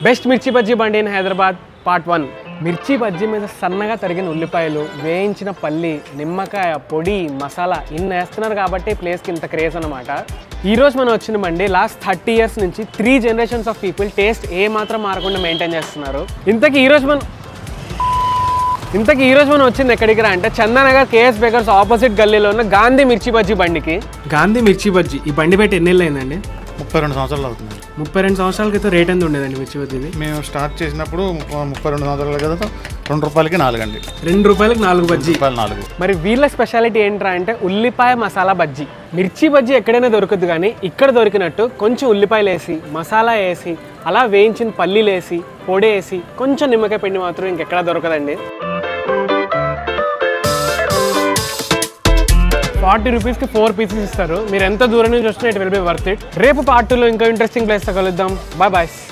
best మిర్చి బజ్జీ బండి in Hyderabad part one మిర్చి బజ్జీ మీద సన్నగా తరిగిన ఉల్లిపాయలు వేయించిన పల్లి నిమ్మకాయ పొడి మసాలా ఇన్ని వేస్తున్నారు కాబట్టి ప్లేస్కి ఇంత క్రేజ్ అనమాట ఈ రోజు మనం వచ్చిన బండి లాస్ట్ థర్టీ ఇయర్స్ నుంచి three generations of people taste ఏ మాత్రం మారకుండా మెయింటైన్ చేస్తున్నారు ఇంతకీ ఈ రోజు మనం ఇంతకీ ఈ రోజు మనం వచ్చింది ఎక్కడికి రా అంటే చందానగర్ కేఎస్ బేకర్స్ ఆపోజిట్ గల్లీలో ఉన్న గాంధీ మిర్చి బజ్జీ బండికి గాంధీ మిర్చి బజ్జీ ఈ బండి పెట్టి ఎన్ని ఏళ్ళు అయిందండి ముప్పై రెండు సంవత్సరాలు అవుతుంది ముప్పై రెండు సంవత్సరాల క్రితం రేట్ ఎంత ఉండేదండి మిర్చి బజ్జీది మేము స్టార్ట్ చేసినప్పుడు ముప్ప- ముప్పై రెండు సంవత్సరాల కదా రెండు రూపాయలకి నాలుగు అండి రెండు రూపాయలకు నాలుగు బజ్జీ రూపాయలు నాలుగు మరి వీళ్ళ స్పెషాలిటీ ఏంట్రా అంటే ఉల్లిపాయ మసాలా బజ్జీ మిర్చి బజ్జీ ఎక్కడైనా దొరకదు కానీ ఇక్కడ దొరికినట్టు కొంచెం ఉల్లిపాయలు వేసి మసాలా వేసి అలా వేయించిన పల్లీలు వేసి పొడి వేసి కొంచెం నిమ్మకాయ పిండి మాత్రం ఇంకెక్కడా దొరకదండి ఫార్టీ రూపీస్కి ఫోర్ పీసెస్ ఇస్తారు మీరు ఎంత దూరం నుంచి వచ్చినా it will be worth it రేపు పార్ట్ టూలో ఇంకో ఇంట్రెస్టింగ్ ప్లేస్తో కలుద్దాం బాయ్ బాయ్